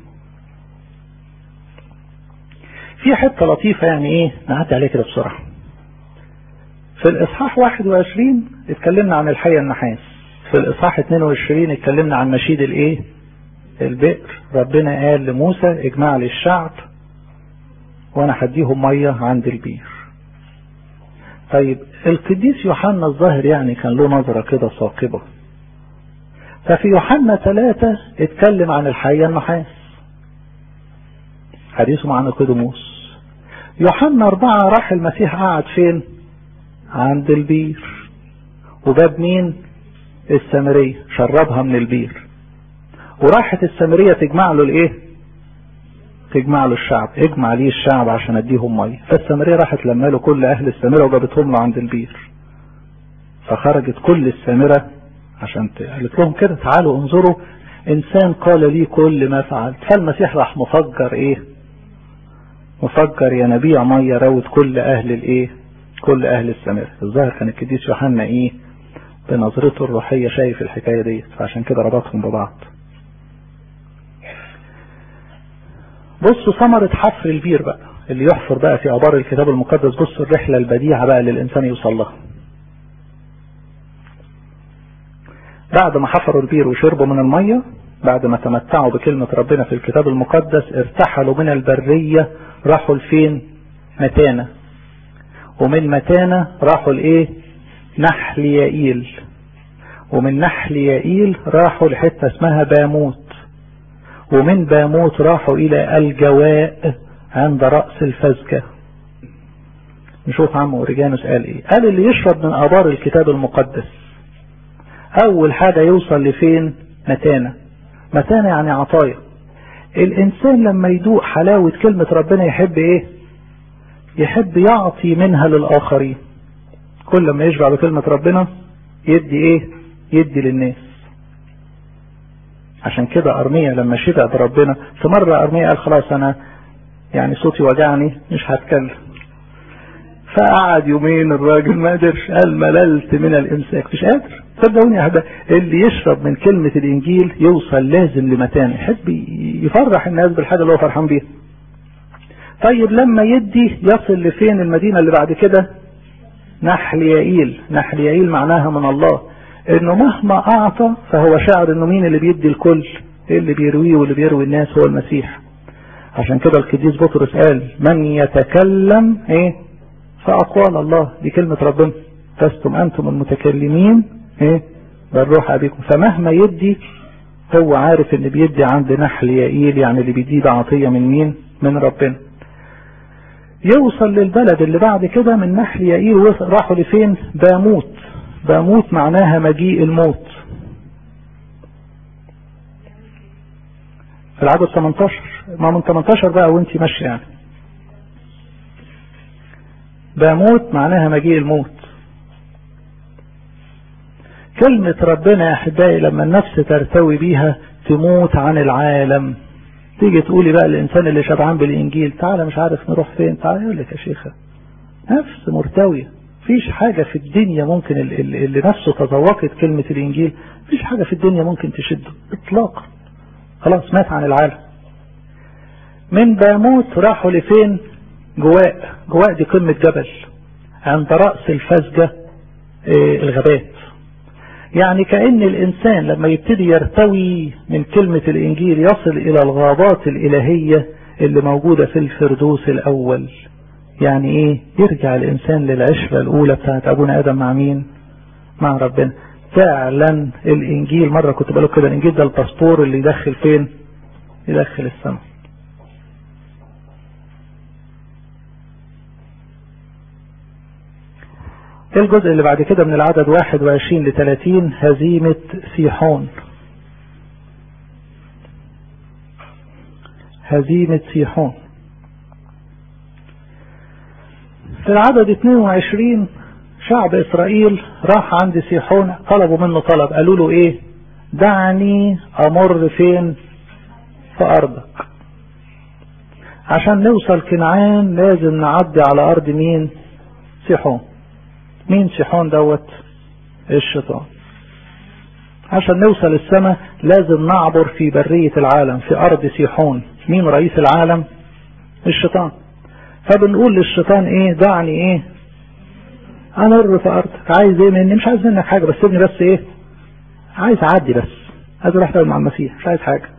في حته لطيفه يعني ايه نعدي عليها كده بسرعه في الاصحاح 21 اتكلمنا عن الحية النحاس في الاصحاح 22 اتكلمنا عن نشيد الايه البئر ربنا قال لموسى اجمع لي الشعب وانا هديهم مية عند البير طيب القديس يوحنا الظاهر يعني كان له نظرة كده ثاقبة ففي يوحنا ثلاثة اتكلم عن الحية النحاس حديثه مع نيقوديموس يوحنا أربعة راح المسيح قعد فين عند البير وجاب مين السامرية شربها من البير وراحت السامرية تجمع له الايه تجمع له الشعب اجمع ليه الشعب عشان اديهم مية فالسامرية راحت لما له كل اهل السامرة وجابتهم له عند البير فخرجت كل السامرة عشان قالت لهم كده تعالوا انظروا انسان قال لي كل ما فعلت فالمسيح راح مفجر ايه مفجر ينابيع ميه روت كل اهل الايه كل اهل السماء الظاهر كان القديس يوحنا ايه بنظرته الروحية شايف الحكاية دي فعشان كده ربطهم ببعض بصوا ثمرة حفر البير بقى اللي يحفر بقى في عبار الكتاب المقدس بصوا الرحلة البديعة بقى اللي الانسان يوصل لها بعد ما حفروا البير وشربوا من المية بعد ما تمتعوا بكلمة ربنا في الكتاب المقدس ارتحلوا من البرية راحوا لفين متانة ومن متانة راحوا لايه نحل يائيل ومن نحل يائيل راحوا لحتة اسمها باموت ومن باموت راحوا الى الجواء عند رأس الفزكة نشوف عم اوريجانوس قال ايه قال اللي يشرب من ابار الكتاب المقدس اول حاجة يوصل لفين متانة متانة يعني عطايا الانسان لما يدوق حلاوة كلمة ربنا يحب ايه يحب يعطي منها للاخرين كل ما يشبع بكلمة ربنا يدي ايه يدي للناس عشان كده ارميا لما شبع بربنا في مرة ارميا قال خلاص انا يعني صوتي وجعني مش هتكلم فقعد يومين الراجل ما قدرش قال مللت من الامساك مش قادر صدقوني يا احباب اللي يشرب من كلمة الانجيل يوصل لازم لمتان يحب يفرح الناس بالحاجة اللي هو فرحان بيها طيب لما يدي يصل لفين المدينة اللي بعد كده نحل يائيل نحل يائيل معناها من الله انه مهما اعطى فهو شاعر انه مين اللي بيدي الكل اللي بيرويه واللي بيروي الناس هو المسيح عشان كده القديس بطرس قال من يتكلم ايه فاقوال الله دي كلمة ربنا لستم انتم المتكلمين ايه بالروح ابيكم فمهما يدي هو عارف ان بيدي عند نحل يائيل يعني اللي بيديه ده عطية من مين من ربنا يوصل للبلد اللي بعد كده من نحل يائيل راحوا لفين باموت باموت معناها مجيء الموت في العدد 18 ما من 18 بقى وانت ماشي يعني باموت معناها مجيء الموت كلمة ربنا يا احبائي لما النفس ترتوي بيها تموت عن العالم تيجي تقولي بقى الانسان اللي شبعان بالانجيل تعالى مش عارف نروح فين تعالى يقول لك يا شيخة نفس مرتوية فيش حاجة في الدنيا ممكن اللي, اللي نفسه تذوقت كلمة الانجيل فيش حاجة في الدنيا ممكن تشده اطلاقا خلاص مات عن العالم من باموت راحوا لفين جواء جواء دي قمة جبل عند رأس الفزجة اه الغابات يعني كأن الإنسان لما يبتدي يرتوي من كلمة الإنجيل يصل إلى الغابات الإلهية اللي موجودة في الفردوس الأول يعني إيه يرجع الإنسان للعشرة الأولى بتاعت أبونا آدم مع مين مع ربنا فعلا الإنجيل مرة كنت بقول كده الإنجيل ده الباسبور اللي يدخل فين يدخل السماء الجزء اللي بعد كده من العدد 21 ل 30 هزيمة سيحون هزيمة سيحون في العدد 22 شعب اسرائيل راح عند سيحون طلبوا منه طلب قالوا له ايه دعني امر فين في ارضك عشان نوصل كنعان لازم نعدي على ارض مين سيحون مين سيحون دوت الشيطان عشان نوصل السماء لازم نعبر في برية العالم في ارض سيحون مين رئيس العالم الشيطان فبنقول للشيطان ايه دعني ايه امر في ارضك عايز ايه مني مش عايز منك حاجة بس سيبني بس ايه عايز اعدي بس عايز اروح مع المسيح مش عايز حاجة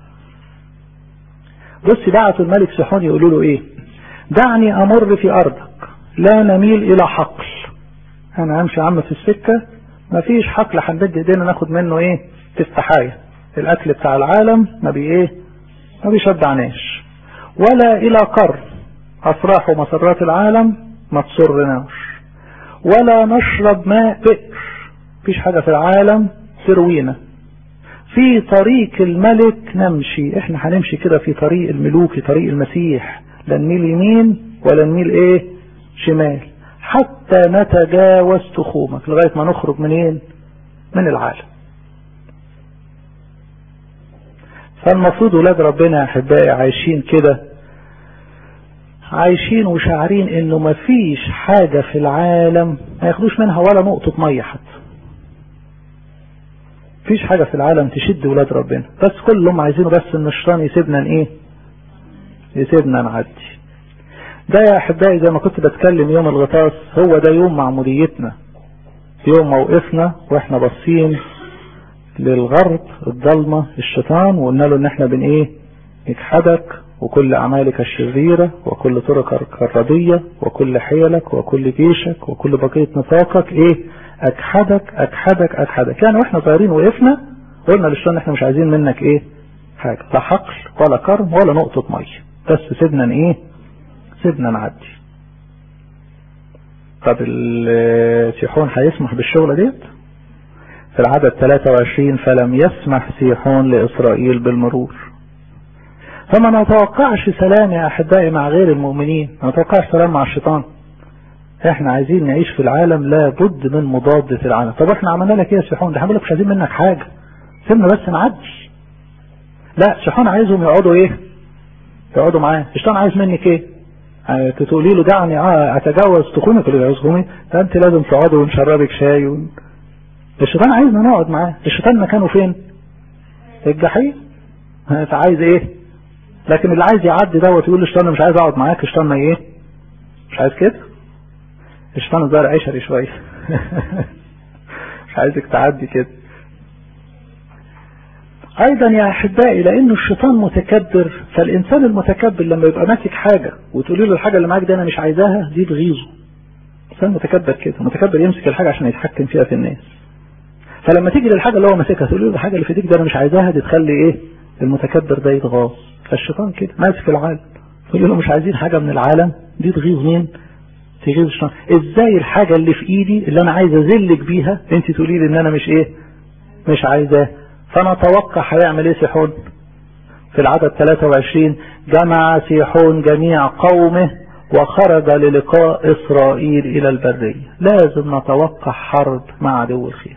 بص بعتوا الملك سيحون يقولوا له ايه دعني امر في ارضك لا نميل الى حقل انا همشي عم في السكة مفيش حقل هنبد ايدينا ناخد منه ايه تستحاية الاكل بتاع العالم ما بي ايه ما بيشبعناش ولا الى قرن افراح ومسرات العالم ما تسرناش ولا نشرب ماء بئر مفيش حاجة في العالم تروينا في طريق الملك نمشي احنا هنمشي كده في طريق الملوك في طريق المسيح لا نميل يمين ولا نميل ايه شمال حتى نتجاوز تخومك لغاية ما نخرج منين من العالم فالمفروض ولاد ربنا يا احبائي عايشين كده عايشين وشاعرين انه مفيش حاجة في العالم ما ياخدوش منها ولا نقطة مية حتى مفيش حاجة في العالم تشد ولاد ربنا بس كل اللي هم عايزينه بس ان الشيطان يسيبنا ايه يسيبنا نعدي ده يا احبائي زي ما كنت بتكلم يوم الغطاس هو ده يوم معموديتنا يوم موقفنا واحنا باصين للغرب الضلمة الشيطان وقلنا له ان احنا بن ايه نجحدك وكل اعمالك الشريرة وكل طرقك الردية وكل حيلك وكل جيشك وكل بقية نفاقك ايه اجحدك اجحدك اجحدك يعني واحنا صغيرين وقفنا قلنا للشيطان احنا مش عايزين منك ايه حاجة لا حقل ولا كرم ولا نقطة مية بس سيبنا ايه سيبنا نعدي طب السيحون هيسمح بالشغلة ديت في العدد 23 فلم يسمح سيحون لإسرائيل بالمرور فما نتوقعش سلام يا أحبائي مع غير المؤمنين ما نتوقعش سلام مع الشيطان احنا عايزين نعيش في العالم لابد من مضادة العالم طب احنا عملنا لك ايه يا سيحون ده هنقول مش عايزين منك حاجة سيبنا بس نعدي لا سيحون عايزهم يقعدوا ايه يقعدوا معاه الشيطان عايز منك ايه تقولي له دعني اه اتجاوز تخونك اللي يعوزكم ده انت لازم تقعدي ونشربك شاي و... الشيطان عايزنا نقعد معاه الشيطان مكانه فين الجحيم انت عايز ايه لكن اللي عايز يعدي دوت يقول للشيطان مش عايز اقعد معاك الشيطان ما ايه مش عايز كده الشيطان الظاهر عشري شويه مش عايزك تعدي كده ايضا يا احبائي لانه الشيطان متكبر فالانسان المتكبر لما يبقى ماسك حاجة وتقولي له الحاجة اللي معاك دي انا مش عايزاها دي تغيظه انسان متكبر كده متكبر يمسك الحاجة عشان يتحكم فيها في الناس فلما تيجي للحاجة اللي هو ماسكها تقولي له الحاجة اللي في ايديك دي انا مش عايزاها دي تخلي ايه المتكبر ده يتغاظ فالشيطان كده ماسك العالم تقولي له مش عايزين حاجة من العالم دي تغيظ مين تغيظ الشيطان ازاي الحاجة اللي في ايدي اللي انا عايز اذلك بيها انت تقولي لي ان انا مش ايه مش عايزاه فنتوقع هيعمل ايه سيحون في العدد 23 جمع سيحون جميع قومه وخرج للقاء اسرائيل الى البرية لازم نتوقع حرب مع عدو الخير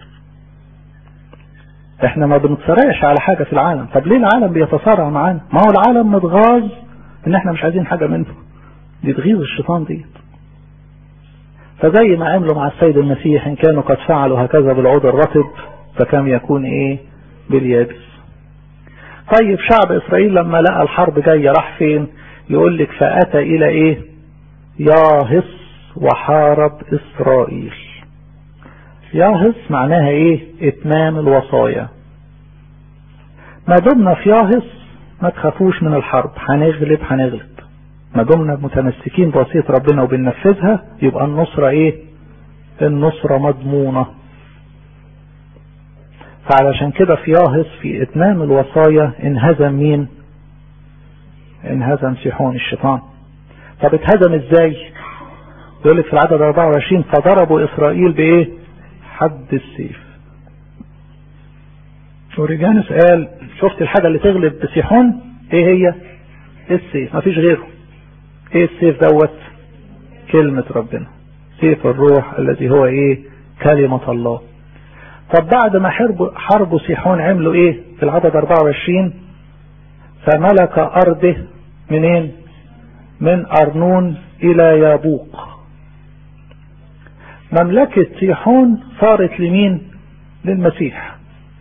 احنا ما بنتصارعش على حاجة في العالم طب ليه العالم بيتصارع معانا ما هو العالم متغاظ ان احنا مش عايزين حاجة منه دي تغيظ الشيطان ديت فزي ما عملوا مع السيد المسيح ان كانوا قد فعلوا هكذا بالعود الرطب فكم يكون ايه باليابس طيب شعب اسرائيل لما لقى الحرب جاية راح فين يقول لك فأتى الى ايه ياهص وحارب اسرائيل ياهص معناها ايه اتمام الوصايا ما دمنا في ياهص ما تخافوش من الحرب هنغلب هنغلب ما دمنا متمسكين بوصية ربنا وبننفذها يبقى النصرة ايه النصرة مضمونة فعلشان كده في ياهص في اتمام الوصايا انهزم مين انهزم سيحون الشيطان طب اتهزم ازاي يقول لك في العدد 24 فضربوا اسرائيل بايه حد السيف اوريجانس قال شفت الحاجة اللي تغلب بسيحون ايه هي السيف مفيش غيره ايه السيف دوت كلمة ربنا سيف الروح الذي هو ايه كلمة الله طب بعد ما حربوا حربوا سيحون عملوا ايه في العدد 24 فملك ارضه منين من ارنون الى يابوق مملكة سيحون صارت لمين للمسيح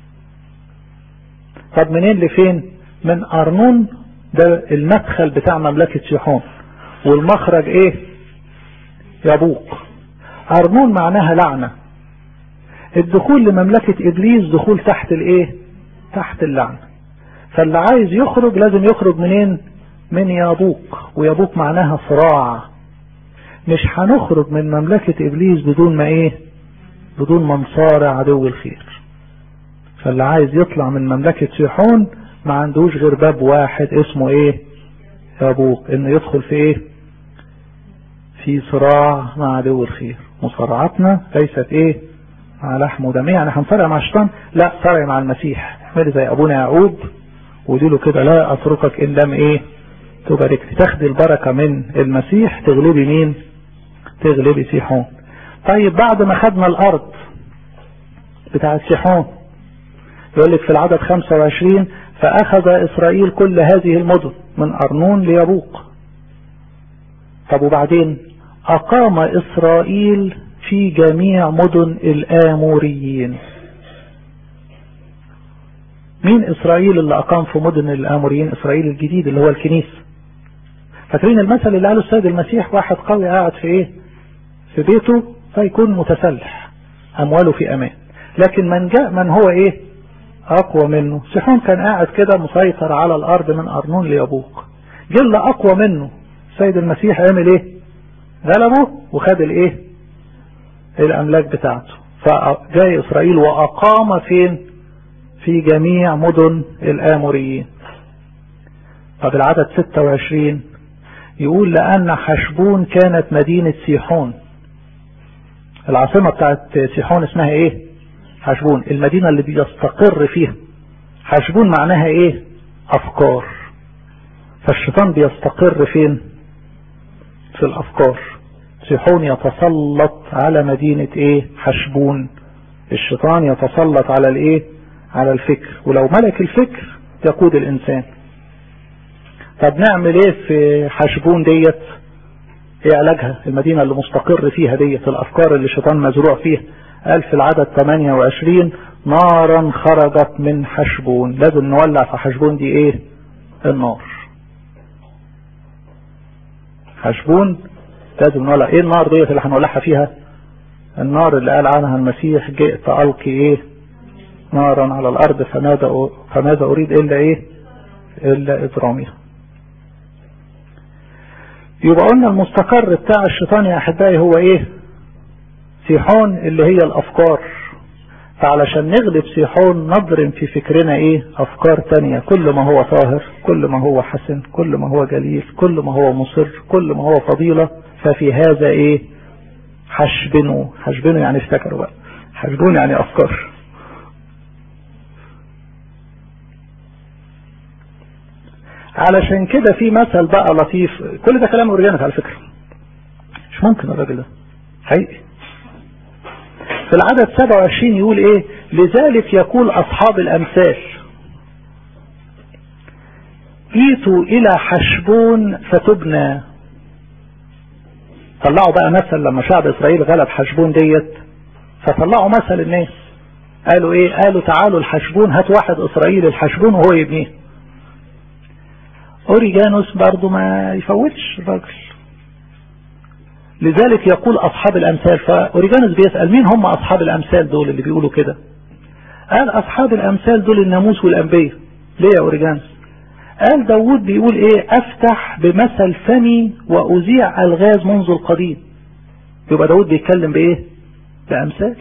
طب منين لفين من ارنون ده المدخل بتاع مملكة سيحون والمخرج ايه يابوق ارنون معناها لعنة الدخول لمملكة ابليس دخول تحت الايه تحت اللعنة فاللي عايز يخرج لازم يخرج منين من يابوق ويابوق معناها صراع مش هنخرج من مملكة ابليس بدون ما ايه بدون ما نصارع عدو الخير فاللي عايز يطلع من مملكة سيحون ما عندوش غير باب واحد اسمه ايه يابوق انه يدخل في ايه في صراع مع عدو الخير مصارعتنا ليست ايه مع لحم ودم يعني هنصارع مع الشيطان لا صارع مع المسيح اعملي زي ابونا يعقوب وقولي له كده لا اتركك ان لم ايه تباركني تاخدي البركه من المسيح تغلبي مين تغلبي سيحون طيب بعد ما خدنا الارض بتاعت سيحون يقول لك في العدد 25 فاخذ اسرائيل كل هذه المدن من ارنون ليبوق طب وبعدين اقام اسرائيل في جميع مدن الاموريين مين اسرائيل اللي اقام في مدن الاموريين اسرائيل الجديد اللي هو الكنيسة فاكرين المثل اللي قاله السيد المسيح واحد قوي قاعد في ايه في بيته فيكون متسلح امواله في امان لكن من جاء من هو ايه اقوى منه سيحون كان قاعد كده مسيطر على الارض من ارنون ليبوق جل اقوى منه السيد المسيح عمل ايه غلبه وخد الايه الاملاك بتاعته فجاء اسرائيل واقام فين في جميع مدن الاموريين طب العدد 26 يقول لان حشبون كانت مدينة سيحون العاصمة بتاعت سيحون اسمها ايه حشبون المدينة اللي بيستقر فيها حشبون معناها ايه افكار فالشيطان بيستقر فين في الافكار سيحون يتسلط على مدينة ايه حشبون الشيطان يتسلط على الايه على الفكر ولو ملك الفكر يقود الانسان طب نعمل ايه في حشبون ديت ايه علاجها المدينة اللي مستقر فيها ديت الافكار اللي الشيطان مزروع فيها قال في العدد 28 نارا خرجت من حشبون لازم نولع في حشبون دي ايه النار حشبون لازم نولع ايه النار ديت اللي هنولعها فيها النار اللي قال عنها المسيح جئت القي ايه نارا على الارض فماذا فماذا اريد الا ايه الا اضرامها يبقى قلنا المستقر بتاع الشيطان يا احبائي هو ايه سيحون اللي هي الافكار فعلشان نغلب سيحون نضرم في فكرنا ايه افكار تانية كل ما هو طاهر كل ما هو حسن كل ما هو جليل كل ما هو مصر كل ما هو فضيلة ففي هذا ايه حشبنه حشبنه يعني افتكروا بقى حشبون يعني افكار علشان كده في مثل بقى لطيف كل ده كلام اورجانيك على فكرة مش ممكن الراجل ده حقيقي في العدد 27 يقول ايه لذلك يقول اصحاب الامثال ايتوا الى حشبون فتبنى طلعوا بقى مثل لما شعب اسرائيل غلب حشبون ديت فطلعوا مثل الناس قالوا ايه قالوا تعالوا الحشبون هات واحد اسرائيلي الحشبون وهو يبنيه اوريجانوس برضو ما يفوتش الراجل لذلك يقول اصحاب الامثال فاوريجانوس بيسأل مين هم اصحاب الامثال دول اللي بيقولوا كده قال اصحاب الامثال دول الناموس والانبياء ليه يا اوريجانوس قال داود بيقول ايه افتح بمثل فمي واذيع الغاز منذ القديم يبقى داود بيتكلم بايه بامثال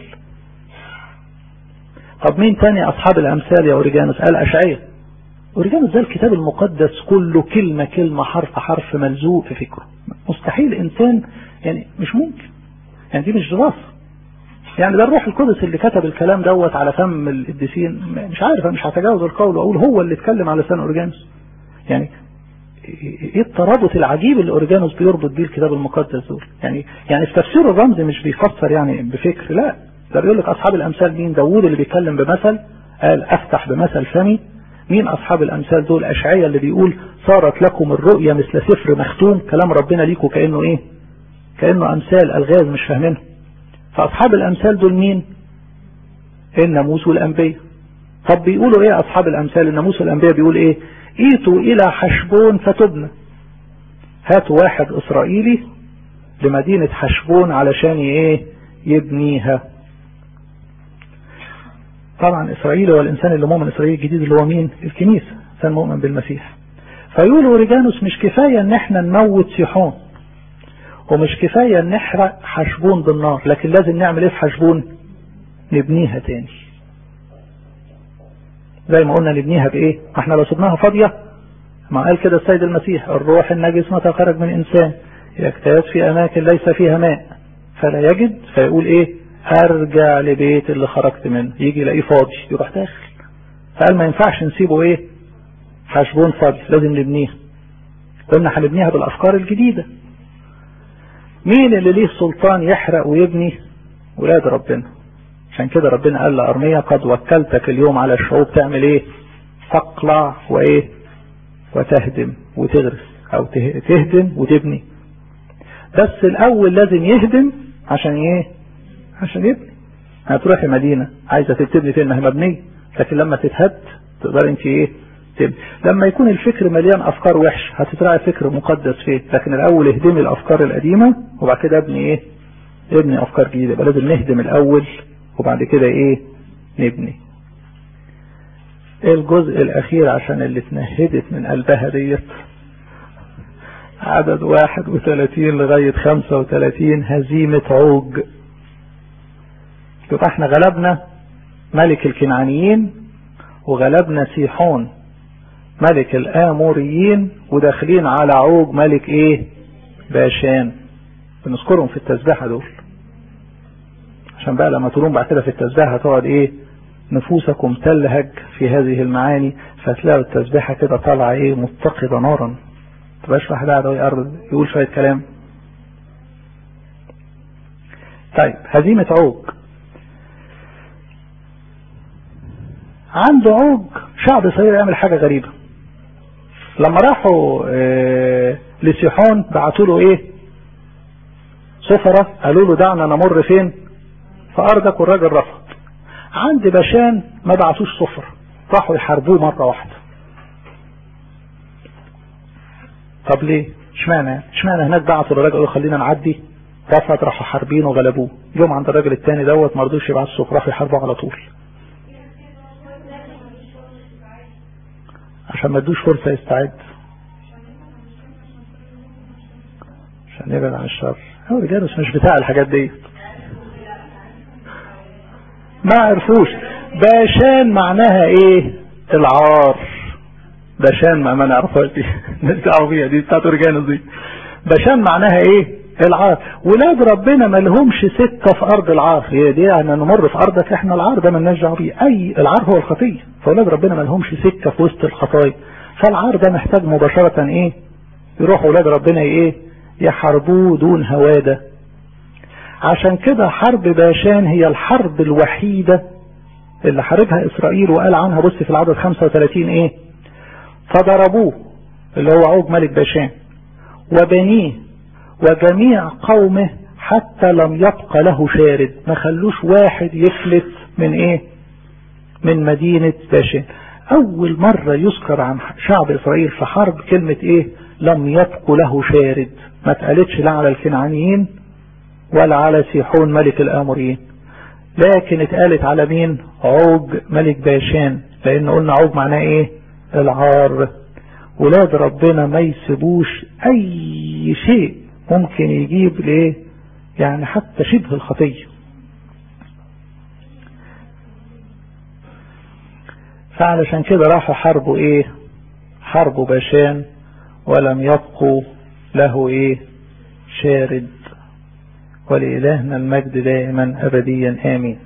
طب مين تاني اصحاب الامثال يا اوريجانوس قال اشعياء اوريجانوس ده الكتاب المقدس كله كلمة كلمة حرف حرف ملزوق في فكره مستحيل انسان يعني مش ممكن يعني دي مش دراسة يعني ده الروح القدس اللي كتب الكلام دوت على فم القديسين مش عارف انا مش هتجاوز القول واقول هو اللي اتكلم على لسان اورجانوس يعني ايه الترابط العجيب اللي اورجانوس بيربط بيه الكتاب المقدس دول يعني يعني في تفسير الرمز مش بيفسر يعني بفكر لا ده بيقول لك اصحاب الامثال مين داوود اللي بيتكلم بمثل قال افتح بمثل فمي مين اصحاب الامثال دول اشعياء اللي بيقول صارت لكم الرؤيا مثل سفر مختوم كلام ربنا ليكم كانه ايه كانه امثال الغاز مش فاهمينها فاصحاب الامثال دول مين الناموس والانبياء طب بيقولوا ايه اصحاب الامثال الناموس والانبياء بيقول ايه ايتوا الى حشبون فتبنى هاتوا واحد اسرائيلي لمدينة حشبون علشان ايه يبنيها طبعا اسرائيل هو الانسان اللي مؤمن اسرائيل الجديد اللي هو مين الكنيسة انسان مؤمن بالمسيح فيقولوا اوريجانوس مش كفاية ان احنا نموت سيحون ومش كفاية ان نحرق حشبون بالنار لكن لازم نعمل ايه في حشبون نبنيها تاني زي ما قلنا نبنيها بايه ما احنا لو سبناها فاضية ما قال كده السيد المسيح الروح النجس متى خرج من انسان يجتاز في اماكن ليس فيها ماء فلا يجد فيقول ايه ارجع لبيت اللي خرجت منه يجي يلاقيه فاضي يروح داخل فقال ما ينفعش نسيبه ايه حشبون فاضي لازم نبنيها قلنا هنبنيها بالافكار الجديدة مين اللي ليه سلطان يحرق ويبني ولاد ربنا عشان كده ربنا قال لأرمية قد وكلتك اليوم على الشعوب تعمل ايه تقلع وايه وتهدم وتغرس او تهدم وتبني بس الاول لازم يهدم عشان ايه عشان يبني هتروحي مدينة عايزة تبني فين ما هي مبنية لكن لما تتهد تقدر انت ايه تبني لما يكون الفكر مليان افكار وحش هتزرعي فكر مقدس فيه لكن الاول اهدمي الافكار القديمة وبعد كده ابني ايه ابني افكار جديدة يبقى لازم نهدم الاول وبعد كده ايه نبني الجزء الاخير عشان اللي اتنهدت من قلبها ديت عدد واحد وثلاثين لغاية خمسة وثلاثين هزيمة عوج يبقى احنا غلبنا ملك الكنعانيين وغلبنا سيحون ملك الاموريين وداخلين على عوج ملك ايه باشان بنذكرهم في التسبيحة دول عشان بقى لما تقولون بعد كده في التسبيحة هتقعد ايه نفوسكم تلهج في هذه المعاني فتلاقوا التسبيحة كده طالعة ايه متقدة نارا تبقاش واحد قاعد يقرب يقول شوية كلام طيب هزيمة عوج عنده عوج شعب صغير يعمل حاجة غريبة لما راحوا اه لسيحون بعتوا له ايه سفرة قالوا له دعنا نمر فين في ارضك والراجل رفض عند باشان ما بعتوش سفرة راحوا يحاربوه مرة واحدة طب ليه اشمعنى اشمعنى هناك بعتوا للراجل قالوا خلينا نعدي رفض راحوا حاربين وغلبوه يوم عند الراجل التاني دوت ما رضوش يبعتوا سفرة راحوا يحاربوا على طول عشان ما ادوش فرصة يستعد عشان يبعد عن الشر هو الجالس مش بتاع الحاجات دي ما عرفوش باشان معناها ايه العار باشان ما ما نعرفهاش دي نرجعوا فيها دي بتاعت اورجانوس دي باشان معناها ايه العار ولاد ربنا ما لهمش سكه في ارض العار هي دي يعني نمر في ارضك احنا العار ده مالناش دعوه بيه اي العار هو الخطيه فاولاد ربنا ما لهمش سكه في وسط الخطايا فالعار ده محتاج مباشره ايه يروحوا اولاد ربنا ايه يحاربوه دون هواده عشان كده حرب باشان هي الحرب الوحيدة اللي حاربها اسرائيل وقال عنها بص في العدد 35 ايه فضربوه اللي هو عوج ملك باشان وبنيه وجميع قومه حتى لم يبقى له شارد ما خلوش واحد يفلت من ايه من مدينة باشان اول مرة يذكر عن شعب اسرائيل في حرب كلمة ايه لم يبقوا له شارد ما اتقالتش لا على الكنعانيين ولا على سيحون ملك الاموريين لكن اتقالت على مين عوج ملك باشان لان قلنا عوج معناه ايه العار ولاد ربنا ما يسيبوش اي شيء ممكن يجيب ليه يعني حتى شبه الخطية فعلشان كده راحوا حربوا ايه حربوا باشان ولم يبقوا له ايه شارد ولإلهنا المجد دائما أبديا آمين